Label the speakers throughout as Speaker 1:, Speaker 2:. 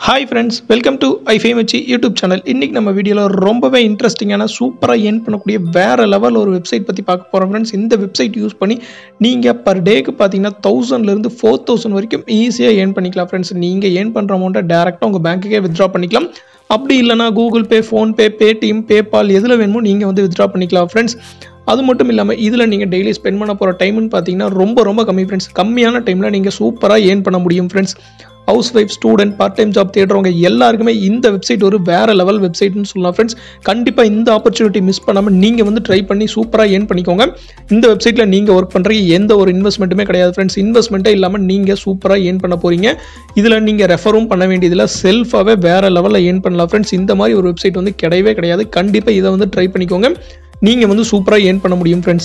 Speaker 1: hi friends welcome to ஐஃபேமச்சி YouTube channel இன்றைக்கி நம்ம வீடியோவில் ரொம்பவே இன்ட்ரெஸ்டிங்கான சூப்பராக ஏர்ன் பண்ணக்கூடிய வேறு லெவல் ஒரு வெப்சைட் பற்றி பார்க்க போகிறோம் ஃப்ரெண்ட்ஸ் இந்த வெப்சைட் யூஸ் பண்ணி நீங்கள் பர் டேக்கு பார்த்தீங்கன்னா தௌசண்ட்லேருந்து ஃபோர் தௌசண்ட் வரைக்கும் ஈஸியாக ஏர்ன் பண்ணிக்கலாம் ஃப்ரெண்ட்ஸ் நீங்கள் ஏர்ன் பண்ணுற அமௌண்ட்டை டேரெக்டாக உங்கள் பேங்க்குக்கே வித்ட்ரா பண்ணிக்கலாம் அப்படி இல்லைனா Google Pay PhonePe Paytm PayPal எதில் வேணுமோ நீங்கள் வந்து வித்ட்ரா பண்ணிக்கலாம் ஃப்ரெண்ட்ஸ் அது மட்டும் இல்லாமல் இதில் நீங்கள் டெய்லி ஸ்பெண்ட் பண்ண போகிற டைம்னு பார்த்தீங்கன்னா ரொம்ப ரொம்ப கம்மி ஃப்ரெண்ட்ஸ் கம்மியான டைமில் நீங்கள் சூப்பராக ஏர்ன் பண்ண முடியும் friends housewife student part time job தேடுறவங்க எல்லாருக்குமே இந்த வெப்சைட் ஒரு வேறு லெவல் வெப்சைட்னு சொல்லலாம் ஃப்ரெண்ட்ஸ் கண்டிப்பாக இந்த ஆப்பர்ச்சுனிட்டி மிஸ் பண்ணாமல் நீங்கள் வந்து ட்ரை பண்ணி சூப்பராக ஏர்ன் பண்ணிக்கோங்க இந்த வெப்சைட்டில் நீங்கள் ஒர்க் பண்ணுறீங்க எந்த ஒரு இன்வெஸ்ட்மெண்ட்டுமே கிடையாது ஃப்ரெண்ட்ஸ் இன்வெஸ்ட்மெண்ட்டே இல்லாமல் நீங்கள் சூப்பராக ஏர்ன் பண்ண போகிறீங்க இதில் நீங்கள் ரெஃபரும் பண்ண வேண்டியதில்லை செல்ஃபாகவே வேறு லெவலில் ஏர்ன் பண்ணலாம் ஃப்ரெண்ட்ஸ் இந்த மாதிரி ஒரு வெப்சைட் வந்து கிடையவே கிடையாது கண்டிப்பாக இதை வந்து ட்ரை பண்ணிக்கோங்க நீங்கள் வந்து சூப்பராக ஏர்ன் பண்ண முடியும் ஃப்ரெண்ட்ஸ்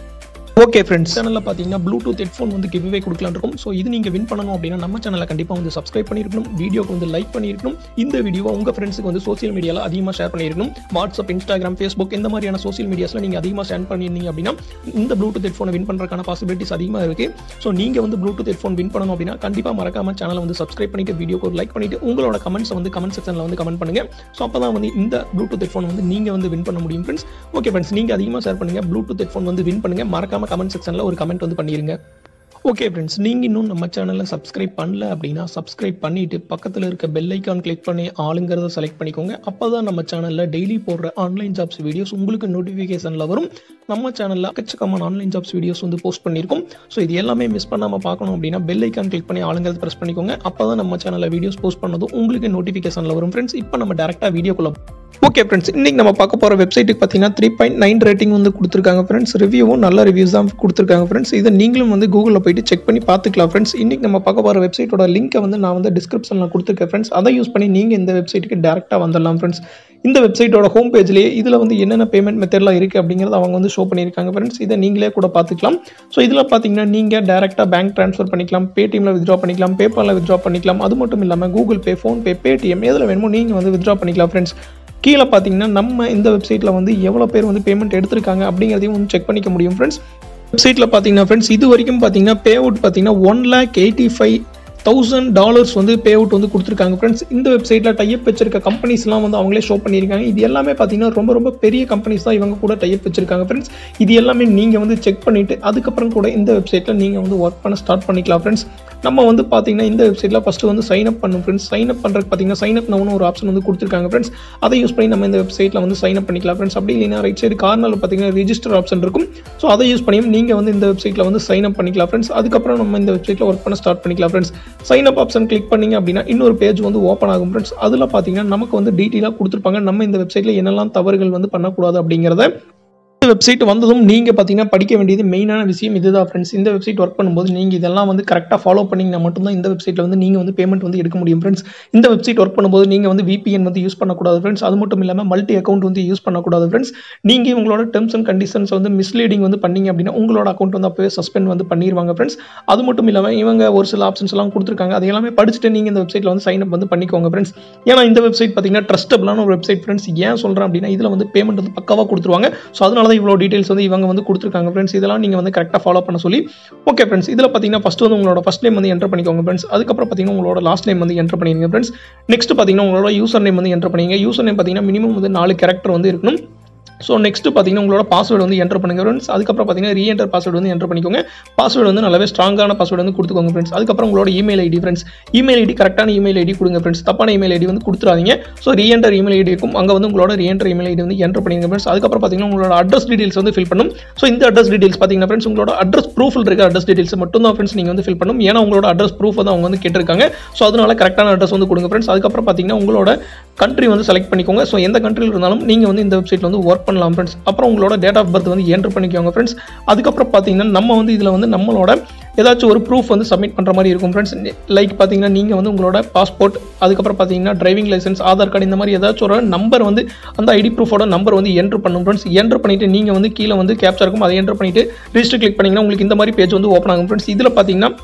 Speaker 1: ஓகே ஃப்ரெண்ட்ஸ் சேனலில் பார்த்தீங்கன்னா ப்ளூடூத் ஹெட்ஃபோன் வந்து கிவ்வே கொடுக்கலாம் இருக்கும் ஸோ இது நீங்கள் வின் பண்ணணும் அப்படின்னா நம்ம சேனலை கண்டிப்பாக வந்து சப்ஸ்கிரைப் பண்ணியிருக்கணும் வீடியோக்கு வந்து லைக் பண்ணியிருக்கணும் இந்த வீடியோவை உங்கள் ஃப்ரெண்ட்ஸுக்கு வந்து சோசியல் மீடியாவில் அதிகமாக ஷேர் பண்ணியிருக்கணும் வாட்ஸ்அப் இன்ஸ்டாகிராம் ஃபேஸ்புக் இந்த மாதிரியான சோசியல் மீடியாஸில் நீங்கள் அதிகமாக ஷேர் பண்ணியிருந்தீங்க அப்படின்னா இந்த ப்ளூடூத் ஹெட்ஃபோனை வின் பண்ணுறதுக்கான பாசிபிலிட்டிஸ் அதிகமாக இருக்குது ஸோ நீங்கள் வந்து ப்ளூடூத் ஹெட்ஃபோன் வின் பண்ணணும் அப்படின்னா கண்டிப்பாக மறக்காம சேனலை வந்து சப்ஸ்கிரைப் பண்ணிட்டு வீடியோக்கு ஒரு லைக் பண்ணிட்டு உங்களோட கமெண்ட்ஸை வந்து கமெண்ட் செக்ஷனில் வந்து கமெண்ட் பண்ணுங்க ஸோ அப்போ தான் வந்து இந்த ப்ளூடூத் ஹெட்ஃபோன் வந்து நீங்கள் வந்து வின் பண்ண முடியும் ஃப்ரெண்ட்ஸ் ஓகே ஃப்ரெண்ட்ஸ் நீங்கள் அதிகமாக ஷேர் பண்ணுங்க ப்ளூடூத் ஹெட்ஃபோன் வந்து வின் பண்ணுங்க மறக்காம கமெண்ட் செக்ஷனில் ஒரு கமெண்ட் வந்து பண்ணிருங்க ஓகே ஃப்ரெண்ட்ஸ் நீங்கள் இன்னும் நம்ம சேனலில் சப்ஸ்கிரைப் பண்ணல அப்படின்னா சப்ஸ்கிரைப் பண்ணிட்டு பக்கத்தில் இருக்க பெல் ஐக்கான் கிளிக் பண்ணி ஆளுங்கிறத செலக்ட் பண்ணிக்கோங்க அப்போ தான் நம்ம சேனலில் டெய்லி போடுற ஆன்லைன் ஜாப்ஸ் வீடியோஸ் உங்களுக்கு நோட்டிஃபிகேஷனில் வரும் நம்ம சேனலில் அக்கச்சக்கமான ஆன்லைன் ஜாப்ஸ் வீடியோஸ் வந்து போஸ்ட் பண்ணியிருக்கோம் ஸோ இது எல்லாமே மிஸ் பண்ணாமல் பார்க்கணும் அப்படின்னா பெல் ஐக்கான் கிளிக் பண்ணி ஆளுங்கிறத ப்ரெஸ் பண்ணிக்கோங்க அப்போ தான் நம்ம சேனலில் வீடியோஸ் போஸ்ட் பண்ணதும் உங்களுக்கு நோட்டிஃபிகேஷனில் வரும் ஃப்ரெண்ட்ஸ் இப்போ நம்ம டேரெக்டாக வீடியோக்குள்ள ஓகே ஃப்ரெண்ட்ஸ் இன்றைக்கி நம்ம பார்க்க போகிற வெப்சைட்டுக்கு பார்த்தீங்கன்னா த்ரீ பாயிண்ட் நைன் ரேட்டிங் வந்து கொடுத்துருக்காங்க ஃப்ரெண்ட்ஸ் ரிவ்யூவும் நல்ல ரிவ்யூஸ் தான் கொடுத்துருக்காங்க ஃப்ரெண்ட்ஸ் இதை நீங்களும் வந்து கூகுளில் போயிட்டு செக் பண்ணி பார்த்துக்கலாம் ஃப்ரெண்ட்ஸ் இன்றைக்கி நம்ம பார்க்க போகிற வெப்சைட்டோட லிங்க்கை வந்து நான் வந்து டிஸ்கிரிப்ஷனில் கொடுத்துருக்கேன் ஃப்ரெண்ட்ஸ் அதை யூஸ் பண்ணி நீங்கள் இந்த வெப்சைட்டுக்கு டேரெக்டாக வந்துடலாம் ஃப்ரெண்ட்ஸ் இந்த வெப்சைட்டோட ஹோம் பேஜ்லேயே இதில் வந்து என்னென்ன பேமெண்ட் மெத்தட்லாம் இருக்குது அப்படிங்கிறத அவங்க வந்து ஷோ பண்ணியிருக்காங்க ஃப்ரெண்ட்ஸ் இதை நீங்களே கூட பார்த்துக்கலாம் ஸோ இதில் பார்த்தீங்கன்னா நீங்கள் டேரெக்டாக பேங்க் ட்ரான்ஸ்ஃபர் பண்ணிக்கலாம் பேடிஎம்ல வித்ட்ரா பண்ணிக்கலாம் பேபாலில் வித்ட்ரா பண்ணிக்கலாம் அது மட்டும் இல்லாமல் கூகுள் பே ஃபோன்பே பேடிஎம் எதில் வேணுமோ நீங்கள் வந்து வித்ட்ரா பண்ணிக்கலாம் ஃப்ரெண்ட்ஸ் கீழே பார்த்தீங்கன்னா நம்ம இந்த வெப்சைட்டில் வந்து எவ்வளோ பேர் வந்து பேமெண்ட் எடுத்திருக்காங்க அப்படிங்கிறதையும் வந்து செக் பண்ணிக்க முடியும் ஃப்ரெண்ட்ஸ் வெப்சைட்டில் பார்த்தீங்கன்னா ஃப்ரெண்ட்ஸ் இது வரைக்கும் பார்த்தீங்கன்னா பே அவுட் பார்த்தீங்கன்னா one lakh eighty five thousand dollars வந்து பே அவுட் வந்து கொடுத்துருக்காங்க ஃப்ரெண்ட்ஸ் இந்த வெப்சைட்டில் டைப் வச்சிருக்க கம்பெனிஸ்லாம் வந்து அவங்களே ஷோ பண்ணியிருக்காங்க இது எல்லாமே பார்த்தீங்கன்னா ரொம்ப ரொம்ப பெரிய கம்பெனிஸ் தான் இவங்க கூட டைப் வச்சிருக்காங்க ஃப்ரெண்ட்ஸ் இது எல்லாமே நீங்கள் வந்து செக் பண்ணிவிட்டு அதுக்கப்புறம் கூட இந்த வெப்சைட்டில் நீங்கள் வந்து ஒர்க் பண்ண ஸ்டார்ட் பண்ணிக்கலாம் ஃப்ரெண்ட்ஸ் நம்ம வந்து பார்த்தீங்கன்னா இந்த வெப்சைட்டில் ஃபஸ்ட்டு வந்து சைன் அப் பண்ணும் ஃப்ரெண்ட்ஸ் சைன் அப் பண்ணுறதுக்கு பார்த்தீங்கன்னா சைன் அப் நவுன்னு ஒரு ஆப்ஷன் வந்து கொடுத்துருக்காங்க ஃப்ரெண்ட்ஸ் அதை யூஸ் பண்ணி நம்ம இந்த வெப்சைட்டில் வந்து சைன் அப் பண்ணிக்கலாம் ஃப்ரெண்ட்ஸ் அப்படி இல்லைனா ரைட் சைடு கார்னரில் பார்த்தீங்கன்னா ரிஜிஸ்டர் ஆப்ஷன் இருக்கும் ஸோ அதை யூஸ் பண்ணியும் நீங்கள் வந்து இந்த வெப்சைட்டில் வந்து சைன் அப் பண்ணிக்கலாம் ஃப்ரெண்ட்ஸ் அதுக்கப்புறம் நம்ம இந்த வெப்சைட்டில் ஒர்க் பண்ண ஸ்டார்ட் பண்ணிக்கலாம் friends sign up option click பண்ணிங்க அப்படின்னா இன்னொரு பேஜ் வந்து ஓப்பன் ஆகும் ஃப்ரெண்ட்ஸ் அதில் பார்த்தீங்கன்னா நமக்கு வந்து டீட்டெயிலாக கொடுத்துருப்பாங்க நம்ம இந்த வெப்சைட்டில் என்னெல்லாம் தவறுகள் வந்து பண்ணக்கூடாது அப்படிங்கிறத இந்த வெப்சைட் வந்ததும் நீங்கள் பார்த்தீங்கன்னா படிக்க வேண்டியது மெயினான விஷயம் இதுதான் ஃப்ரெண்ட்ஸ் இந்த வெப்சைட் ஒர்க் பண்ணும்போது நீங்கள் இதெல்லாம் வந்து கரெக்டாக ஃபாலோ பண்ணிங்கன்னா மட்டும்தான் இந்த வெப்சைட்டில் வந்து நீங்கள் வந்து பேமெண்ட் வந்து எடுக்க முடியும் ஃப்ரெண்ட்ஸ் இந்த வெப்சைட் ஒர்க் பண்ணும்போது நீங்கள் வந்து விபிஎன் வந்து யூஸ் பண்ணக்கூடாது ஃப்ரெண்ட்ஸ் அது மட்டும் இல்லாமல் மல்டி அக்கௌண்ட் வந்து யூஸ் பண்ணக்கூடாது ஃப்ரெண்ட்ஸ் நீங்கள் உங்களோட டெர்ம்ஸ் அண்ட் கண்டிஷன்ஸ் வந்து மிஸ்லீடிங் வந்து பண்ணீங்க அப்படின்னா உங்களோட அக்கௌண்ட் வந்து அப்போவே சஸ்பெண்ட் வந்து பண்ணிடுவாங்க ஃப்ரெண்ட்ஸ் அது மட்டும் இல்லாமல் இவங்க ஒரு சில ஆப்ஷன்ஸ் எல்லாம் கொடுத்துருக்காங்க அது எல்லாமே படிச்சுட்டு நீங்கள் இந்த வெப்சைட்டில் வந்து சைன் அப் வந்து பண்ணிக்கோங்க ஃப்ரெண்ட்ஸ் ஏன்னா இந்த வெப்சைட் பார்த்தீங்கன்னா ட்ரஸ்டபிளான ஒரு வெப்சைட் ஃப்ரெண்ட்ஸ் ஏன் சொல்கிறேன் அப்படின்னா இதில் வந்து பேமெண்ட் வந்து பக்காவாக கொடுத்துருவாங்க ஸோ அதனால தான் இவ்வளோ டீட்டெயில்ஸ் வந்து இவங்க வந்து கொடுத்துருக்காங்க ஃப்ரெண்ட்ஸ் இதெல்லாம் நீங்கள் வந்து கரெக்டாக ஃபாலோ பண்ண சொல்லி ஓகே ஃப்ரெண்ட்ஸ் இதில் பார்த்தீங்கன்னா ஃபஸ்ட் வந்து உங்களோட ஃபஸ்ட் நேம் வந்து என்டர் பண்ணிக்கோங்க ஃப்ரெண்ட்ஸ் அதுக்கப்புறம் பார்த்தீங்கன்னா உங்களோட லாஸ்ட் நேம் வந்து என்டர் பண்ணிடுங்க ஃப்ரெண்ட்ஸ் நெக்ஸ்ட் பார்த்தீங்கன்னா உங்களோட யூசர் நேம் வந்து என்டர் பண்ணிங்க யூசர் நேம் பார்த்தீங்கன்னா மினிமம் வந்து நாலு கேரக்டர் வந்து இருக்கணும் ஸோ நெக்ஸ்ட் பார்த்தீங்கன்னா உங்களோட பாஸ்வேர்டு வந்து என்டர் பண்ணுங்க ஃப்ரெண்ட்ஸ் அதுக்கப்புறம் பார்த்தீங்கன்னா ரீஎன்டர் பாஸ்வேர்டு வந்து என்டர் பண்ணிக்கோங்க பாஸ்வேர்டு வந்து நல்லாவே ஸ்ட்ராங்கான பாஸ்வேர்டு வந்து கொடுத்துக்கோங்க ஃப்ரெண்ட்ஸ் அதுக்கப்புறம் உங்களோட email ID friends email ID கரெக்டான இமெயில் ஐடி கொடுங்க ஃப்ரெண்ட்ஸ் தப்பான இமெயில் ஐடி வந்து கொடுத்துறாதீங்க ஸோ ரீஎன்டர் இமெயில் ஐடி இருக்கும் அங்கே வந்து உங்களோட ரீஎன்டர் இமெயில் ஐடி வந்து என்டர் பண்ணிங்க ஃப்ரெண்ட்ஸ் அதுக்கப்புறம் பார்த்தீங்கன்னா உங்களோட அட்ரஸ் டீடைல்ஸ் வந்து ஃபில் பண்ணும் ஸோ இந்த அட்ரஸ் டீடைல்ஸ் பார்த்தீங்கன்னா ஃப்ரெண்ட்ஸ் உங்களோட அட்ரஸ் ப்ரூஃபில் இருக்க அட்ரஸ் டீடைல்ஸ் மட்டும் தான் ஃப்ரெண்ட்ஸ் நீங்கள் வந்து ஃபில் பண்ணும் ஏன்னா உங்களோட அட்ரஸ் ப்ரூஃப் வந்து அவங்க வந்து கேட்டிருக்காங்க ஸோ அதனால கரெக்டான அட்ரஸ் வந்து கொடுங்க ஃப்ரெண்ட்ஸ் அதுக்கப்புறம் பார்த்தீங்கன்னா உங்களோட கண்ட்ரி வந்து செலக்ட் பண்ணிக்கோங்க ஸோ எந்த கண்ட்ரியில் இருந்தாலும் நீங்கள் வந்து இந்த வெப்சைட்டில் வந்து ஒர்க் பண்ணலாம் ஃப்ரெண்ட்ஸ் அப்புறம் உங்களோட டேட் ஆஃப் பர்த் வந்து என்டர் பண்ணிக்கோங்க ஃப்ரெண்ட்ஸ் அதுக்கப்புறம் பார்த்தீங்கன்னா நம்ம வந்து இதில் வந்து நம்மளோட ஏதாச்சும் ஒரு ப்ரூஃப் வந்து சப்மிட் பண்ணுற மாதிரி இருக்கும் ஃப்ரெண்ட்ஸ் லைக் பார்த்தீங்கன்னா நீங்கள் வந்து உங்களோட பாஸ்போர்ட் அதுக்கப்புறம் பார்த்தீங்கன்னா டிரைவிங் லைசன்ஸ் ஆதார் கார்டு இந்த மாதிரி ஏதாச்சும் ஒரு நம்பர் வந்து அந்த ஐடி ப்ரூஃபோட நம்பர் வந்து என்ட்ரு பண்ணும் ஃப்ரெண்ட்ஸ் என்ட்ரு பண்ணிவிட்டு நீங்கள் வந்து கீழே வந்து கேப்சா இருக்கும் அதை என்ட்ரு பண்ணிவிட்டு ரிஜிஸ்டர் கிளிக் பண்ணிங்கன்னா உங்களுக்கு இந்த மாதிரி பேஜ் வந்து ஓப்பன் ஆகும் ஃப்ரெண்ட்ஸ் இதில் பார்த்தீங்கன்னா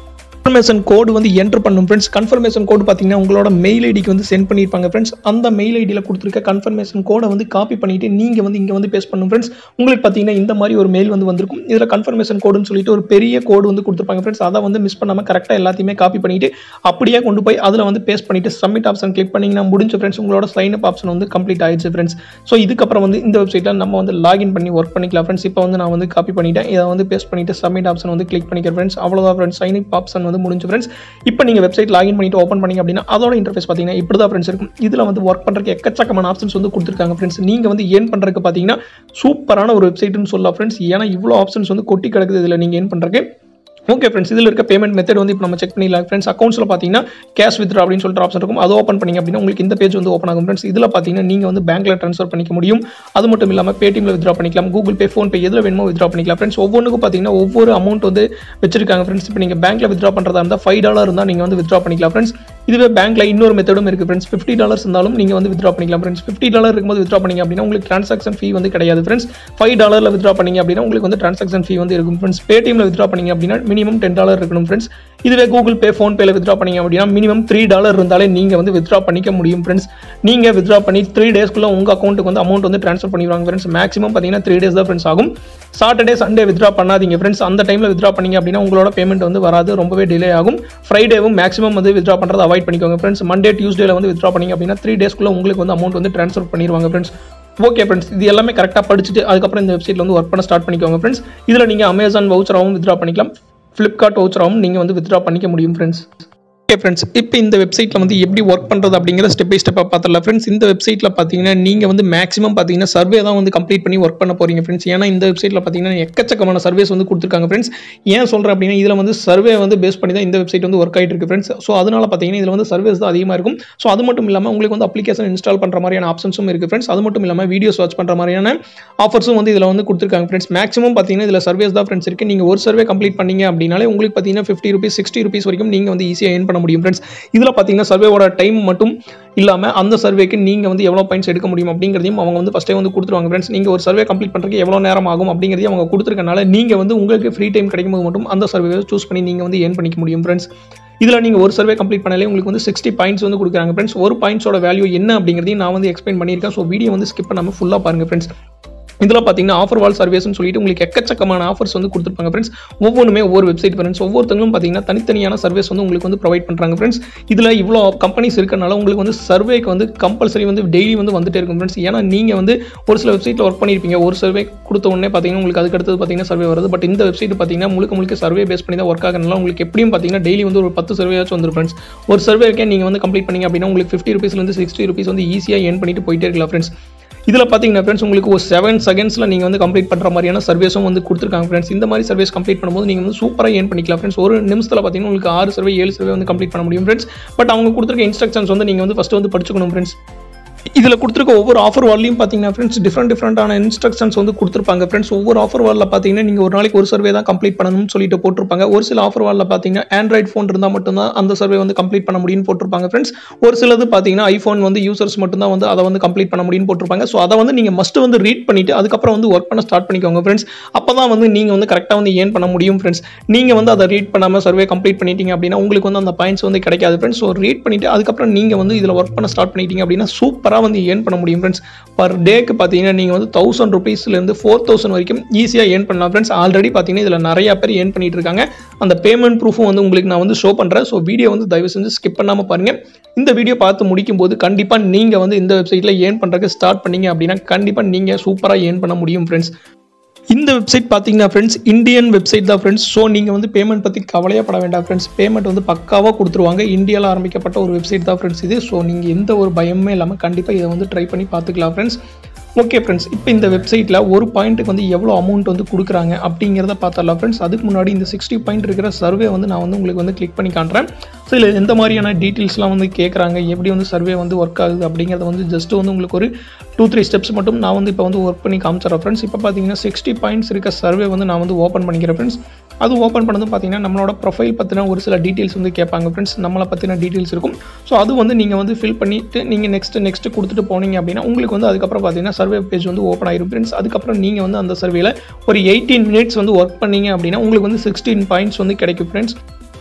Speaker 1: கன்ஃபர்மேஷன் கோடு வந்து என்டர் பண்ணும் ஃப்ரெண்ட்ஸ் கன்ஃபர்மேஷன் கோடு பார்த்தீங்கன்னா உங்களோட மெயில் ஐடிக்கு வந்து சென்ட் பண்ணியிருப்பாங்க ஃப்ரெண்ட்ஸ் அந்த மெயில் ஐடியில் கொடுத்துருக்க கன்ஃபர்மேஷன் கோடை வந்து காப்பி பண்ணிட்டு நீங்கள் வந்து இங்கே வந்து பேஸ்ட் பண்ணும் ஃப்ரெண்ட்ஸ் உங்களுக்கு பார்த்தீங்கன்னா இந்த மாதிரி ஒரு மெயில் வந்து வந்திருக்கும் இதில் கன்ஃபர்மேஷன் கோடுன்னு சொல்லிட்டு ஒரு பெரிய கோடு வந்து கொடுத்துருப்பாங்க ஃப்ரெண்ட்ஸ் அதை வந்து மிஸ் பண்ணாமல் கரெக்டாக எல்லாத்தையுமே காப்பி பண்ணிட்டு அப்படியே கொண்டு போய் அதில் வந்து பேஸ்ட் பண்ணிட்டு சப்மிட் ஆப்ஷன் கிளிக் பண்ணிங்கன்னா முடிஞ்ச ஃப்ரெண்ட்ஸ் உங்களோட சைன் அப் ஆப்ஷன் வந்து கம்ப்ளீட் ஆயிடுச்சு ஃப்ரெண்ட்ஸ் ஸோ இதுக்கப்புறம் வந்து இந்த வெப்சைட்டில் நம்ம வந்து லாகின் பண்ணி ஒர்க் பண்ணிக்கலாம் ஃப்ரெண்ட்ஸ் இப்போ வந்து நான் வந்து காப்பி பண்ணிட்டேன் இதை வந்து பேஸ்ட் பண்ணிட்டு சப்மிட் ஆப்ஷன் வந்து கிளிக் பண்ணிக்கிறேன் ஃப்ரெண்ட்ஸ் அவ்வளோதான் ஃப்ரெண்ட்ஸ் சைன் அப் ஆப்ஷன் வந்து முடிஞ்சு ஃப்ரெண்ட்ஸ் இப்போ நீங்கள் வெப்சைட் லாகின் பண்ணிட்டு ஓப்பன் பண்ணீங்க அப்படின்னா அதோட இன்டர்ஃபேஸ் பார்த்தீங்கன்னா இப்படி தான் ஃப்ரெண்ட்ஸ் இருக்கும் இதில் வந்து ஒர்க் பண்ணுறதுக்கு எக்கச்சக்கமான ஆப்ஷன்ஸ் வந்து கொடுத்துருக்காங்க ஃப்ரெண்ட்ஸ் நீங்கள் வந்து ஏன் பண்ணுறதுக்கு பார்த்தீங்கன்னா சூப்பரான ஒரு வெப்சைட்னு சொல்லலாம் ஃப்ரெண்ட்ஸ் ஏன்னா இவ்வளோ ஆப்ஷன்ஸ் வந்து கொட்டி கிடக்குது இதில் நீங்கள் ஏன் பண்ணுறதுக்கு ஓகே ஃப்ரெண்ட்ஸ் இதில் இருக்க பேமெண்ட் மெத்தட் வந்து இப்போ நம்ம செக் பண்ணிடலாம் ஃப்ரெண்ட்ஸ் அக்கௌண்ட்ஸில் பார்த்தீங்கன்னா கேஷ் வித்ரா அப்படின்னு சொல்லிட்டு ஆப்ஷன் இருக்கும் அதை ஓப்பன் பண்ணிங்க அப்படின்னா உங்களுக்கு இந்த பேஜ் வந்து ஓப்பன் ஆகும் ஃப்ரெண்ட்ஸ் இதில் பார்த்தீங்கன்னா நீங்கள் வந்து பேங்க்கில் ட்ரான்ஸ்ஃபர் பண்ணிக்க முடியும் அது மட்டும் இல்லாமல் பேடிஎம்ல வித்ரா பண்ணிக்கலாம் கூகுள் பே ஃபோன் பே எதில் வேணுமோ வித்ரா பண்ணிக்கலாம் ஃப்ரெண்ட்ஸ் ஒவ்வொன்றுக்கும் பார்த்தீங்கன்னா ஒவ்வொரு அமௌண்ட் வந்து வச்சிருக்காங்க ஃப்ரெண்ட்ஸ் இப்போ நீங்கள் பேங்க்கில் வித்ரா பண்ணுறதா இருந்தால் ஃபைவ் டாலர் இருந்தால் நீங்கள் வந்து வித்ரா பண்ணிக்கலாம் ஃப்ரெண்ட்ஸ் இதுவே பேங்க்கில் இன்னொரு மெத்தடும் இருக்குது ஃப்ரெண்ட்ஸ் ஃபிஃப்டி டாலர்ஸ் இருந்தாலும் நீங்கள் வந்து வித்ரா பண்ணிக்கலாம் ஃப்ரெண்ட்ஸ் ஃபிஃப்டி டாலர் இருக்கும்போது வித்ரா பண்ணிங்க அப்படின்னா உங்களுக்கு ட்ரான்சாக்ஷன் ஃபீ வந்து கிடையாது ஃப்ரெண்ட்ஸ் ஃபைவ் டாலரில் வித்ரா பண்ணிங்க அப்படின்னா உங்களுக்கு வந்து ட்ரான்சாக்ஷன் ஃபீ வந்து இருக்கும் ஃப்ரெண்ட்ஸ் பேடிஎம்ல வித்ரா பண்ணிங்க அப்படின்னா மினிமம் டென் டாலர் இருக்கணும் ஃப்ரெண்ட்ஸ் இதுவே கூகுள் பே ஃபோன் பேல வித்ரா பண்ணிங்க அப்படின்னா மினிமம் த்ரீ டாலர் இருந்தாலே நீங்கள் வந்து வித்ரா பண்ணிக்க முடியும் ஃப்ரெண்ட்ஸ் நீங்கள் வித்ரா பண்ணி த்ரீ டேஸ்க்குள்ள உங்கள் அக்கௌண்ட்டுக்கு வந்து அமௌண்ட் வந்து ட்ரான்ஸ்ஃபர் பண்ணிடுவாங்க ஃப்ரெண்ட்ஸ் மேக்ஸிமம் பார்த்தீங்கன்னா த்ரீ டேஸ் தான் ஃப்ரெண்ட்ஸ் ஆகும் சாட்டர்டே சண்டே வித்ரா பண்ணாதீங்க ஃப்ரெண்ட்ஸ் அந்த டைமில் வித்ரா பண்ணீங்க அப்படின்னா உங்களோட பேமெண்ட் வந்து வராது ரொம்பவே டிலே ஆகும் ஃப்ரைடேவும் மேக்ஸிமம் வந்து வித்ரா பண்ணுறது அவாய்ட் பண்ணிக்கோங்க ஃப்ரெண்ட்ஸ் மண்டே டியூஸ்டேல வந்து வித்ரா பண்ணீங்க அப்படின்னா த்ரீ டேஸ்க்குள்ள உங்களுக்கு வந்து அமௌண்ட் வந்து ட்ரான்ஸ்ஃபர் பண்ணிடுவாங்க ஃப்ரெண்ட்ஸ் ஓகே ஃப்ரெண்ட்ஸ் இது எல்லாமே கரெக்டாக படிச்சுட்டு அதுக்கப்புறம் இந்த வெப்சைட்டில் வந்து ஒர்க் பண்ண ஸ்டார்ட் பண்ணிக்கோங்க ஃப்ரெண்ட்ஸ் இதில் நீங்கள் அமேசான் வவுச்சராகவும் வித்ரா பண்ணிக்கலாம் ஃப்ளிப்கார்ட் வவுச்சராகவும் நீங்கள் வந்து வித்ரா பண்ணிக்க முடியும் ஃப்ரெண்ட்ஸ் ஓகே ஃப்ரெண்ட்ஸ் இப்போ இந்த வெப்சைட்டில் வந்து எப்படி ஒர்க் பண்ணுறது அப்படிங்கிற ஸ்டெப் பை ஸ்டெப்பாக பார்த்துடலாம் ஃப்ரெண்ட்ஸ் இந்த வெப்சைட்டில் பார்த்தீங்கன்னா நீங்கள் வந்து மேக்ஸிமம் பார்த்தீங்கன்னா சர்வே தான் வந்து கம்ப்ளீட் பண்ணி ஒர்க் பண்ண போகிறீங்க ஃப்ரெண்ட்ஸ் ஏன்னா இந்த வெப்சைட்டில் பார்த்தீங்கன்னா எக்கச்சக்கமான சர்வேஸ் வந்து கொடுத்துருக்காங்க ஃப்ரெண்ட்ஸ் ஏன் சொல்கிறேன் அப்படின்னா இதில் வந்து சர்வே வந்து பேஸ் பண்ணி தான் இந்த வெப்சைட் வந்து ஒர்க் ஆகிட்டு இருக்கு ஃப்ரெண்ட்ஸ் ஸோ அதனால பார்த்தீங்கன்னா இதில் வந்து சர்வேஸ் தான் அதிகமாக இருக்கும் ஸோ அது மட்டும் இல்லாமல் உங்களுக்கு வந்து அப்ளிகேஷன் இன்ஸ்டால் பண்ணுற மாதிரியான ஆப்ஷன்ஸும் இருக்குது ஃப்ரெண்ட்ஸ் அது மட்டும் இல்லாமல் வீடியோஸ் வாட்ச் பண்ணுற மாதிரியான ஆஃபர்ஸும் வந்து இதில் வந்து கொடுத்துருக்காங்க ஃப்ரெண்ட்ஸ் மேக்ஸிமம் பார்த்தீங்கன்னா இதில் சர்வேஸ் தான் ஃப்ரெண்ட்ஸ் இருக்குது நீங்கள் ஒரு சர்வே கம்ப்ளீட் பண்ணீங்க அப்படின்னாலே உங்களுக்கு பார்த்தீங்கன்னா ஃபிஃப்டி ருபீஸ் சிக்ஸ்டி ருபீஸ் வரைக்கும் நீங்கள் வந்து ஈஸியாக ஏர்ன் பண்ண முடியும் ஃப்ரெண்ட்ஸ் இதில் பார்த்தீங்கன்னா சர்வேவோட டைம் மட்டும் இல்லாமல் அந்த சர்வேக்கு நீங்கள் வந்து எவ்வளோ பாயிண்ட்ஸ் எடுக்க முடியும் அப்படிங்கிறதையும் அவங்க வந்து ஃபஸ்ட்டே வந்து கொடுத்துருவாங்க ஃப்ரெண்ட்ஸ் நீங்கள் ஒரு சர்வே கம்ப்ளீட் பண்ணுறதுக்கு எவ்வளோ நேரம் ஆகும் அப்படிங்கிறதையும் அவங்க கொடுத்துருக்கனால நீங்கள் வந்து உங்களுக்கு ஃப்ரீ டைம் கிடைக்கும்போது மட்டும் அந்த சர்வே சூஸ் பண்ணி நீங்கள் வந்து ஏர்ன் பண்ணிக்க முடியும் ஃப்ரெண்ட்ஸ் இதில் நீங்கள் ஒரு சர்வே கம்ப்ளீட் பண்ணாலே உங்களுக்கு வந்து சிக்ஸ்டி பாயிண்ட்ஸ் வந்து கொடுக்குறாங்க ஃப்ரெண்ட்ஸ் ஒரு பாயிண்ட்ஸோட வேல்யூ என்ன அப்படிங்கிறதையும் நான் வந்து எக்ஸ்பிளைன் பண்ணியிருக்கேன் ஸோ வீடியோ வந்து ஸ்கிப் பண்ணாமல் ஃபுல்லாக பாருங்கள் ஃப்ரெண்ட்ஸ் இதில் பார்த்தீங்கன்னா ஆஃபர் வால் சர்வீஸ்னு சொல்லிட்டு உங்களுக்கு எக்கச்சக்கமான ஆஃபர்ஸ் வந்து கொடுத்துருப்பாங்க ஃப்ரெண்ட்ஸ் ஒவ்வொன்றுமே ஒவ்வொரு வெப்சைட் ஃப்ரெண்ட்ஸ் ஒவ்வொருத்தங்களும் பார்த்தீங்கன்னா தனித்தனியான சர்வீஸ் வந்து உங்களுக்கு வந்து ப்ரொவைட் பண்ணுறாங்க ஃப்ரெண்ட்ஸ் இதில் இவ்வளோ கம்பெனிஸ் இருக்கனால உங்களுக்கு வந்து சர்வேக்கு வந்து கம்பல்சரி வந்து டெய்லி வந்து வந்துட்டே இருக்கும் ஃப்ரெண்ட்ஸ் ஏன்னா நீங்கள் வந்து ஒரு சில வெப்சைட்டில் ஒர்க் பண்ணியிருப்பீங்க ஒரு சர்வே கொடுத்த உடனே பார்த்தீங்கன்னா உங்களுக்கு அதுக்கு அடுத்தது பார்த்தீங்கன்னா சர்வே வருது பட் இந்த வெப்சைட் பார்த்தீங்கன்னா முழுக்க முழுக்க சர்வே பேஸ் பண்ணி தான் ஒர்க் ஆகிறனால உங்களுக்கு எப்படியும் பார்த்தீங்கன்னா டெய்லி வந்து ஒரு பத்து சர்வேயாச்சும் வந்துடும் ஃப்ரெண்ட்ஸ் ஒரு சர்வேக்கே நீங்கள் வந்து கம்ப்ளீட் பண்ணீங்க அப்படின்னா உங்களுக்கு ஃபிஃப்டி ருபீஸ்லேருந்து சிக்ஸ்டி ருபீஸ் வந்து ஈஸியாக ஏர்ன் பண்ணிட்டு போயிட்டே இருக்கலாம் ஃப்ரெண்ட்ஸ் இதில் பார்த்தீங்கன்னா ஃப்ரெண்ட்ஸ் உங்களுக்கு ஒரு செவன் செகண்ட்ஸில் நீங்கள் வந்து கம்ப்ளீட் பண்ணுற மாதிரியான சர்வீஸும் வந்து கொடுத்துருக்காங்க ஃப்ரெண்ட்ஸ் இந்த மாதிரி சர்வீஸ் கம்ப்ளீட் பண்ணும்போது நீங்கள் வந்து சூப்பராக ஏன் பண்ணிக்கலாம் ஃப்ரெண்ட்ஸ் ஒரு நிமிஷத்தில் பார்த்தீங்கன்னா உங்களுக்கு ஆறு சர்வே ஏழு சர்வே வந்து கம்ப்ளீட் பண்ண முடியும் ஃப்ரெண்ட்ஸ் பட் அவங்க கொடுத்துருக்க இன்ஸ்ட்ரக்ஷன்ஸ் வந்து நீங்கள் வந்து ஃபஸ்ட்டு வந்து படிச்சுக்கணும் ஃப்ரெண்ட்ஸ் இதில் கொடுத்துருக்க ஒவ்வொரு ஆஃபர் வால்லையும் பார்த்தீங்கன்னா ஃப்ரெண்ட்ஸ் டிஃப்ரெண்ட் டிஃப்ரெண்டான இன்ஸ்ட்ரக்ஷன்ஸ் வந்து கொடுத்துருப்பாங்க ஃப்ரெண்ட்ஸ் ஒவ்வொரு ஆஃபர் வாலில் பார்த்தீங்கன்னா நீங்கள் ஒரு நாளைக்கு ஒரு சர்வே தான் கம்ப்ளீட் பண்ணணும்னு சொல்லிட்டு போட்டிருப்பாங்க ஒரு சில ஆஃபர் வாலில் பார்த்தீங்கன்னா ஆண்ட்ராய்ட் ஃபோன் இருந்தால் மட்டும்தான் அந்த சர்வே வந்து கம்ப்ளீட் பண்ண முடியும்னு போட்டிருப்பாங்க ஃப்ரெண்ட்ஸ் ஒரு சிலது பார்த்தீங்கன்னா ஐஃபோன் வந்து யூசர்ஸ் மட்டும்தான் வந்து அதை வந்து கம்ப்ளீட் பண்ண முடியும்னு போட்டிருப்பாங்க ஸோ அதை வந்து நீங்கள் மஸ்ட் வந்து ரீட் பண்ணிட்டு அதுக்கப்புறம் வந்து ஒர்க் பண்ண ஸ்டார்ட் பண்ணிக்கோங்க ஃப்ரெண்ட்ஸ் அப்போ தான் வந்து நீங்கள் வந்து கரெக்டாக வந்து ஏன் பண்ண முடியும் ஃப்ரெண்ட்ஸ் நீங்கள் வந்து அதை ரீட் பண்ணாமல் சர்வே கம்ப்ளீட் பண்ணிட்டீங்க அப்படின்னா உங்களுக்கு வந்து அந்த பாயிண்ட்ஸ் வந்து கிடைக்காது ஃப்ரெண்ட்ஸ் ஸோ ரீட் பண்ணிட்டு அதுக்கப்புறம் நீங்கள் வந்து இதில் ஒர்க் பண்ண ஸ்டார்ட் பண்ணிட்டீங்க அப்படின்னா சூப்பராக வந்து ஏன் பண்ண முடியும் ஃப்ரெண்ட்ஸ் பர் டேக்கு பார்த்தீங்கன்னா நீங்கள் வந்து தௌசண்ட் ருபீஸ்லேருந்து ஃபோர் தௌசண்ட் வரைக்கும் ஈஸியாக ஏர்ன் பண்ணலாம் ஃப்ரெண்ட்ஸ் ஆல்ரெடி பார்த்தீங்கன்னா இதில் நிறைய பேர் ஏர்ன் பண்ணிட்டு இருக்காங்க அந்த பேமெண்ட் ப்ரூஃபும் வந்து உங்களுக்கு நான் வந்து ஷோ பண்ணுறேன் ஸோ வீடியோ வந்து தயவு செஞ்சு ஸ்கிப் பண்ணாமல் பாருங்கள் இந்த வீடியோ பார்த்து முடிக்கும் போது கண்டிப்பாக நீங்கள் வந்து இந்த வெப்சைட்டில் ஏர்ன் பண்ணுறதுக்கு ஸ்டார்ட் பண்ணீங்க அப்படின்னா கண்டிப்பாக நீங்கள் சூப்பராக ஏர்ன் பண்ண முடியும் ஃப்ரெண்ட்ஸ் இந்த வெப்சைட் பார்த்தீங்கன்னா ஃப்ரெண்ட்ஸ் இந்தியன் வெப்சைட் தான் ஃப்ரெண்ட்ஸ் ஸோ நீங்கள் வந்து பேமெண்ட் பற்றி கவலையப்பட வேண்டாம் ஃப்ரெண்ட்ஸ் பேமெண்ட் வந்து பக்காவாக கொடுத்துருவாங்க இந்தியாவில் ஆரம்பிக்கப்பட்ட ஒரு வெப்சைட் தான் ஃப்ரெண்ட்ஸ் இது ஸோ நீங்கள் எந்த ஒரு பயமே இல்லாமல் கண்டிப்பாக இதை வந்து ட்ரை பண்ணி பார்த்துக்கலாம் ஃப்ரெண்ட்ஸ் ஓகே ஃப்ரெண்ட்ஸ் இப்போ இந்த வெப்சைட்டில் ஒரு பாயிண்ட்டுக்கு வந்து எவ்வளோ அமௌண்ட் வந்து கொடுக்குறாங்க அப்படிங்கிறத பார்த்தரலாம் ஃப்ரெண்ட்ஸ் அதுக்கு முன்னாடி இந்த சிக்ஸ்டி பாயிண்ட் இருக்கிற சர்வே வந்து நான் வந்து உங்களுக்கு வந்து கிளிக் பண்ணி காட்டுறேன் ஸோ இதில் எந்த மாதிரியான டீட்டெயில்ஸ்லாம் வந்து கேட்குறாங்க எப்படி வந்து சர்வே வந்து ஒர்க் ஆகுது அப்படிங்கிறத வந்து ஜஸ்ட் வந்து உங்களுக்கு ஒரு டூ த்ரீ ஸ்டெப்ஸ் மட்டும் நான் வந்து இப்போ வந்து ஒர்க் பண்ணி காமிச்சிடறேன் ஃப்ரெண்ட்ஸ் இப்போ பார்த்தீங்கன்னா சிக்ஸ்டி பாயிண்ட்ஸ் இருக்க சர்வே வந்து நான் வந்து ஓப்பன் பண்ணிக்கிறேன் ஃப்ரெண்ட்ஸ் அது ஓப்பன் பண்ணதும் பார்த்தீங்கன்னா நம்மளோட ப்ரொஃபைல் பற்றின ஒரு சில டீட்டெயில்ஸ் வந்து கேட்பாங்க ஃப்ரெண்ட்ஸ் நம்மளை பற்றின டீட்டெயில்ஸ் இருக்கும் ஸோ அது வந்து நீங்கள் வந்து ஃபில் பண்ணிவிட்டு நீங்கள் நெக்ஸ்ட் நெக்ஸ்ட் கொடுத்துட்டு போனீங்க அப்படின்னா உங்களுக்கு வந்து அதுக்கப்புறம் பார்த்தீங்கன்னா சர்வே பேஜ் வந்து ஓப்பன் ஆயிரும் ஃப்ரெண்ட்ஸ் அதுக்கப்புறம் நீங்கள் வந்து அந்த சர்வேல ஒரு எயிட்டீன் மினிட்ஸ் வந்து ஒர்க் பண்ணீங்க அப்படின்னா உங்களுக்கு வந்து சிக்ஸ்டீன் பாயிண்ட்ஸ் வந்து கிடைக்கும் ஃப்ரெண்ட்ஸ்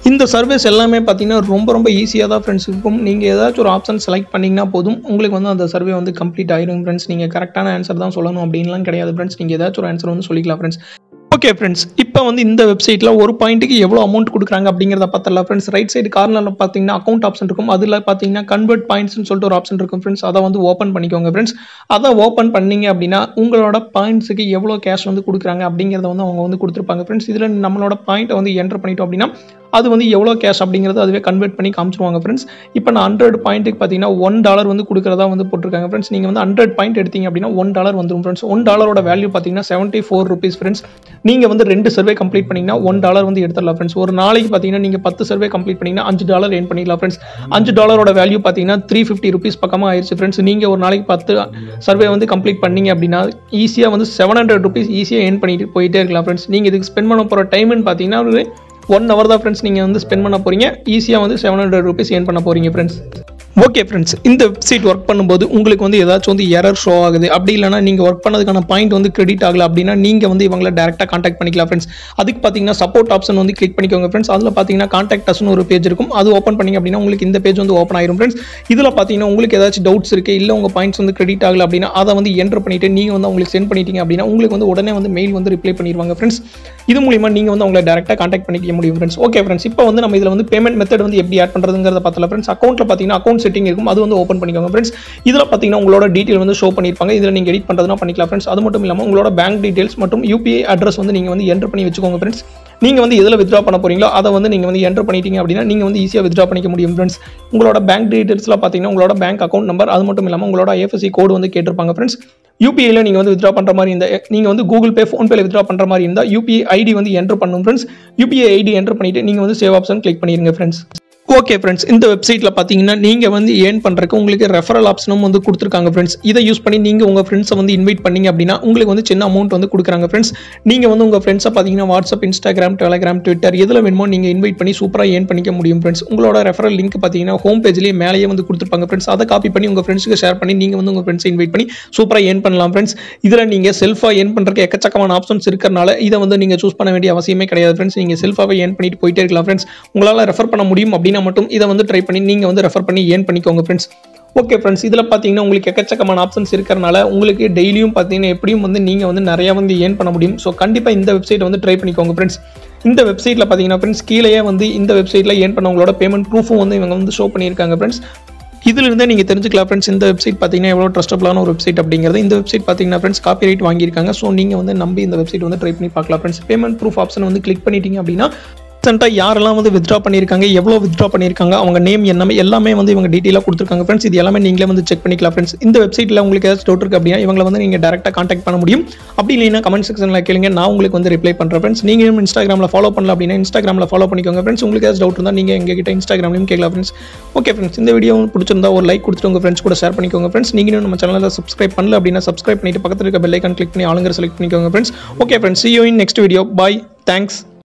Speaker 1: இந்த சர்வீஸ் எல்லாமே பார்த்தீங்கன்னா ரொம்ப ரொம்ப ஈஸியாக தான் ஃப்ரெண்ட்ஸ் இருக்கும் நீங்கள் ஏதாச்சும் ஒரு ஆப்ஷன் செலக்ட் பண்ணிங்கன்னா போதும் உங்களுக்கு வந்து அந்த சர்வே வந்து கம்ப்ளீட் ஆயிரும் ஃப்ரெண்ட்ஸ் நீங்கள் கரெக்டான ஆன்சர் தான் சொல்லணும் அப்படின்லாம் கிடையாது ஃப்ரெண்ட்ஸ் நீங்கள் ஏதாச்சும் ஒரு ஆன்சர் வந்து சொல்லிக்கலாம் ஃப்ரெண்ட்ஸ் ஓகே ஃப்ரெண்ட்ஸ் இப்போ வந்து இந்த வெப்சைட்டில் ஒரு பாயிண்ட்டுக்கு எவ்வளோ அமௌண்ட் கொடுக்குறாங்க அப்படிங்கிறத பார்த்தலாம் ஃப்ரெண்ட்ஸ் ரைட் சைடு கார்னரில் பார்த்தீங்கன்னா அக்கௌண்ட் ஆப்ஷன் இருக்கும் அதில் பார்த்தீங்கன்னா கன்வெர்ட் பாயிண்ட்ஸ்னு சொல்லிட்டு ஒரு ஆப்ஷன் இருக்கும் ஃப்ரெண்ட்ஸ் அதை வந்து ஓப்பன் பண்ணிக்கோங்க ஃப்ரெண்ட்ஸ் அதை ஓப்பன் பண்ணீங்க அப்படின்னா உங்களோட பாயிண்ட்ஸுக்கு எவ்வளோ கேஷ் வந்து கொடுக்குறாங்க அப்படிங்கிறத வந்து அவங்க வந்து கொடுத்துருப்பாங்க ஃப்ரெண்ட்ஸ் இதில் நம்மளோட பாயிண்ட்டை வந்து என்டர் பண்ணிட்டோம் அப்படின்னா அது வந்து எவ்வளோ கேஷ் அப்படிங்கிறது அதுவே கன்வெர்ட் பண்ணி காமிச்சிருவாங்க ஃப்ரெண்ட்ஸ் இப்போ நான் ஹண்ட்ரட் பாயிண்ட்டுக்கு பார்த்தீங்கன்னா ஒன் டாலர் வந்து கொடுக்குறதா வந்து போட்டிருக்காங்க ஃப்ரெண்ட்ஸ் நீங்கள் வந்து ஹண்ட்ரட் பாயிண்ட் எடுத்தீங்க அப்படின்னா ஒன் டாலர் வந்துடும் ஃப்ரெண்ட்ஸ் ஒன் டாலரோட வேல்யூ பார்த்தீங்கன்னா செவன்ட்டி ஃபோர் ருபீஸ் ஃப்ரெண்ட்ஸ் நீங்கள் வந்து ரெண்டு சர்வே கம்ப்ளீட் பண்ணிங்கன்னா ஒன் டாலர் வந்து எடுத்துடலாம் ஃப்ரெண்ட்ஸ் ஒரு நாளைக்கு பார்த்தீங்கன்னா நீங்கள் பத்து சர்வே கம்ப்ளீட் பண்ணிங்கன்னா அஞ்சு டாலர் ஏன் பண்ணிடலாம் ஃப்ரெண்ட்ஸ் அஞ்சு டாலரோட வேல்யூ பார்த்தீங்கன்னா த்ரீ ஃபிஃப்டி ருபீஸ் பக்கமாக ஆயிடுச்சு ஃப்ரெண்ட்ஸ் நீங்கள் ஒரு நாளைக்கு பத்து சர்வே வந்து கம்ப்ளீட் பண்ணீங்க அப்படின்னா ஈஸியாக வந்து செவன் ஹண்ட்ரட் ருபீஸ் ஈஸியாக ஏன் பண்ணிட்டு போயிட்டே இருக்கலாம் ஃப்ரெண்ட்ஸ் நீங்கள் இதுக்கு ஸ்பெண்ட் பண்ண போகிற டைம்னு பார்த்தீங்கன்னா ஒரு ஒன் ஹவர் தான் ஃப்ரெண்ட்ஸ் நீங்கள் வந்து ஸ்பெண்ட் பண்ண போகிறீங்க ஈஸியாக வந்து செவன் ஹண்ட்ரட் ருபீஸ் ஏன் பண்ண போகிறீங்க ஃப்ரெண்ட்ஸ் ஓகே ஃப்ரெண்ட்ஸ் இந்த வெப்சைட் ஒர்க் பண்ணும்போது உங்களுக்கு வந்து ஏதாச்சும் வந்து எரர் ஷோ ஆகுது அப்படி இல்லைனா நீங்கள் ஒர்க் பண்ணதுக்கான பாயிண்ட் வந்து கிரெடிட் ஆகல அப்படின்னா நீங்கள் வந்து இவங்களை டேரெக்டாக காண்டாக்ட் பண்ணிக்கலாம் ஃப்ரெண்ட்ஸ் அதுக்கு பார்த்தீங்கன்னா சப்போர்ட் ஆப்ஷன் வந்து கிளிக் பண்ணிக்கோங்க ஃப்ரெண்ட்ஸ் அதில் பார்த்தீங்கன்னா காண்டாக்ட் அஸ்னு ஒரு பேஜ் இருக்கும் அது ஓப்பன் பண்ணிங்க அப்படின்னா உங்களுக்கு இந்த பேஜ் வந்து ஓப்பன் ஆயிரும் ஃப்ரெண்ட்ஸ் இதில் பார்த்தீங்கன்னா உங்களுக்கு ஏதாச்சும் டவுட்ஸ் இருக்குது இல்லை உங்கள் பாயிண்ட்ஸ் வந்து கிரெடிட் ஆகல அப்படின்னா அதை வந்து என்டர் பண்ணிட்டு நீங்கள் வந்து உங்களுக்கு சென்ட் பண்ணிட்டீங்க அப்படின்னா உங்களுக்கு வந்து உடனே வந்து மெயில் வந்து ரிப்ளை பண்ணிடுவாங்க ஃப்ரெண்ட்ஸ் இது மூலியமா நீங்கள் வந்து உங்களை டேரெக்டாக காண்டாக்ட் பண்ணிக்க முடியும் ஃப்ரெண்ட்ஸ் ஓகே ஃப்ரெண்ட்ஸ் இப்போ வந்து நம்ம இதில் வந்து பேமெண்ட் மெத்தட் வந்து எப்படி ஆட் பண்ணுறதுங்கிறத பார்த்தல ஃப்ரெண்ட்ஸ் அக்கௌண்ட்டில் பார்த்தீங்கன்னா அக்கௌண்ட் செட்டிங் இருக்கும் அது வந்து ஓப்பன் பண்ணிக்கோங்க ஃப்ரெண்ட்ஸ் இதில் பார்த்தீங்கன்னா உங்களோட டீட்டெயில் வந்து ஷோ பண்ணியிருப்பாங்க இதில் நீங்கள் எடிட் பண்ணுறதுனா பண்ணிக்கலாம் ஃப்ரெண்ட்ஸ் அது மட்டும் இல்லாமல் உங்களோட பேங்க் டீட்டெயில்ஸ் மற்றும் யூபிஐ அட்ரஸ் வந்து நீங்கள் வந்து என்டர் பண்ணி வச்சுக்கோங்க ஃப்ரெண்ட்ஸ் நீங்கள் வந்து எதில் வித்ரா பண்ண போறீங்களோ அதை வந்து நீங்கள் வந்து என்டர் பண்ணிட்டீங்க அப்படின்னா நீங்கள் வந்து ஈஸியாக வித்ரா பண்ணிக்க முடியும் ஃப்ரெண்ட்ஸ் உங்களோட பேங்க் டீட்டெயில்ஸில் பார்த்தீங்கன்னா உங்களோட பேங்க் அக்கௌண்ட் நம்பர் அது மட்டும் இல்லாமல் உங்களோட ஐஎஃப்எஸ்சி கோடு வந்து கேட்டிருப்பாங்க ஃப்ரெண்ட்ஸ் யூபிஐல நீங்கள் வந்து வித்ரா பண்ணுற மாதிரி இந்த நீங்கள் வந்து கூகுள் பே ஃபோன்பேல வித்ரா பண்ணுற மாதிரி இருந்தால் யூபிஐ ஐடி வந்து என்டர் பண்ணணும் ஃப்ரெண்ட்ஸ் யூபிஐ ஐடி என்டர் பண்ணிட்டு நீங்கள் வந்து சேவ் ஆப்ஷன் கிளிக் பண்ணிடுங்க ஃப்ரெண்ட்ஸ் ஓகே ஃப்ரெண்ட்ஸ் இந்த வெப்சைட்டில் பார்த்தீங்கன்னா நீங்கள் வந்து ஏர்ன் பண்ணுறதுக்கு உங்களுக்கு ரெஃபரல் ஆப்ஷனும் வந்து கொடுத்துருக்காங்க ஃப்ரெண்ட்ஸ் இதை யூஸ் பண்ணி நீங்கள் உங்கள் ஃப்ரெண்ட்ஸை வந்து இன்வைட் பண்ணீங்க அப்படின்னா உங்களுக்கு வந்து சின்ன அமௌண்ட் வந்து கொடுக்குறாங்க ஃப்ரெண்ட்ஸ் நீங்கள் வந்து உங்கள் ஃப்ரெண்ட்ஸை பார்த்தீங்கன்னா வாட்ஸ்அப் இன்ஸ்டாகிராம் டெலகிராம் ட்விட்டர் எதில் வேணுமோ நீங்கள் இன்வைட் பண்ணி சூப்பராக ஏர்ன் பண்ணிக்க முடியும் ஃப்ரெண்ட்ஸ் உங்களோட ரெஃபரல் லிங்க் பார்த்தீங்கன்னா ஹோம் பேஜ்லேயே மேலேயே வந்து கொடுத்துருப்பாங்க ஃப்ரெண்ட்ஸ் அதை காப்பி பண்ணி உங்கள் ஃப்ரெண்ட்ஸுக்கு ஷேர் பண்ணி நீங்கள் வந்து உங்கள் ஃப்ரெண்ட்ஸை இன்வைட் பண்ணி சூப்பராக ஏர்ன் பண்ணலாம் ஃப்ரெண்ட்ஸ் இதில் நீங்கள் செல்ஃபாக ஏர்ன் பண்ணுறதுக்கு எக்கச்சக்கமான ஆப்ஷன்ஸ் இருக்கிறனால இதை வந்து நீங்கள் சூஸ் பண்ண வேண்டிய அவசியமே கிடையாது ஃப்ரெண்ட்ஸ் நீங்கள் செல்ஃபாகவே ஏர்ன் பண்ணிட்டு போயிட்டே இருக்கலாம் ஃப்ரெண்ட்ஸ் உங்களால் ரெஃபர் பண்ண முடியும் அப்படின்னா மட்டும் இதை வந்து ட்ரை பண்ணி நீங்கள் வந்து ரெஃபர் பண்ணி ஏர்ன் பண்ணிக்கோங்க ஃப்ரெண்ட்ஸ் ஓகே ஃப்ரெண்ட்ஸ் இதில் பார்த்தீங்கன்னா உங்களுக்கு எக்கச்சக்கமான ஆப்ஷன்ஸ் இருக்கிறனால உங்களுக்கு டெய்லியும் பார்த்தீங்கன்னா எப்படியும் வந்து நீங்கள் வந்து நிறையா வந்து ஏர்ன் பண்ண முடியும் ஸோ கண்டிப்பாக இந்த வெப்சைட் வந்து ட்ரை பண்ணிக்கோங்க ஃப்ரெண்ட்ஸ் இந்த வெப்சைட்டில் பார்த்தீங்கன்னா ஃப்ரெண்ட்ஸ் கீழேயே வந்து இந்த வெப்சைட்டில் ஏர்ன் பண்ணவங்களோட பேமெண்ட் ப்ரூஃபும் வந்து இவங்க வந்து ஷோ பண்ணியிருக்காங்க ஃப்ரெண்ட்ஸ் இதுல இருந்தே நீங்கள் தெரிஞ்சுக்கலாம் ஃப்ரெண்ட்ஸ் இந்த வெப்சைட் பார்த்தீங்கன்னா எவ்வளோ ட்ரஸ்டபிளான ஒரு வெப்சைட் அப்படிங்கிறது இந்த வெப்சைட் பார்த்தீங்கன்னா ஃப்ரெண்ட்ஸ் காப்பி ரைட் வாங்கியிருக்காங்க ஸோ நீங்கள் வந்து நம்பி இந்த வெப்சைட் வந்து ட்ரை பண்ணி பார்க்கலாம் ஃப்ரெண்ட்ஸ் பேமெண்ட் ப்ரூஃப் ஆப்ஷன் வந்து கிளிக் பண்ணிட்டீங்க அப்படின்னா ரீசெண்டாக யாரெல்லாம் வந்து வித்ட்ரா பண்ணியிருக்காங்க எவ்வளோ வித்ட்ரா பண்ணியிருக்காங்க அவங்க நேம் என்னமே எல்லாமே வந்து இவங்க டீட்டெயிலாக கொடுத்துருக்காங்க ஃப்ரெண்ட்ஸ் இது எல்லாமே நீங்களே வந்து செக் பண்ணிக்கலாம் ஃப்ரெண்ட்ஸ் இந்த வெப்சைட்டில் உங்களுக்கு ஏதாச்சும் டவுட் இருக்குது அப்படின்னா இவங்களை வந்து நீங்கள் டேரெக்டாக காண்டாக்ட் பண்ண முடியும் அப்படி இல்லைன்னா கமெண்ட் செக்ஷனில் கேளுங்க நான் உங்களுக்கு வந்து ரிப்ளை பண்ணுறேன் ஃப்ரெண்ட்ஸ் நீங்கள் இன்ஸ்டாகிராமில் ஃபாலோ பண்ணல அப்படின்னா இன்ஸ்டாகிராமில் ஃபாலோ பண்ணிக்கோங்க ஃப்ரெண்ட்ஸ் உங்களுக்கு ஏதாச்சும் டவுட் இருந்தால் நீங்கள் எங்ககிட்ட இன்ஸ்டாகிராம்லையும் கேட்கலாம் ஃப்ரெண்ட்ஸ் ஓகே ஃப்ரெண்ட்ஸ் இந்த வீடியோ பிடிச்சிருந்தா ஒரு லைக் கொடுத்துட்டு உங்கள் ஃப்ரெண்ட்ஸ் கூட ஷேர் பண்ணிக்கோங்க ஃப்ரெண்ட்ஸ் நீங்கள் நம்ம சேனலில் சப்ஸ்கிரைப் பண்ணல அப்படின்னா சப்ஸ்கிரைப் பண்ணிட்டு பக்கத்தில் இருக்க பெல் ஐக்கான் கிளிக் பண்ணி ஆளுங்க செலக்ட் பண்ணிக்கோங்க friends okay friends see you in next video bye thanks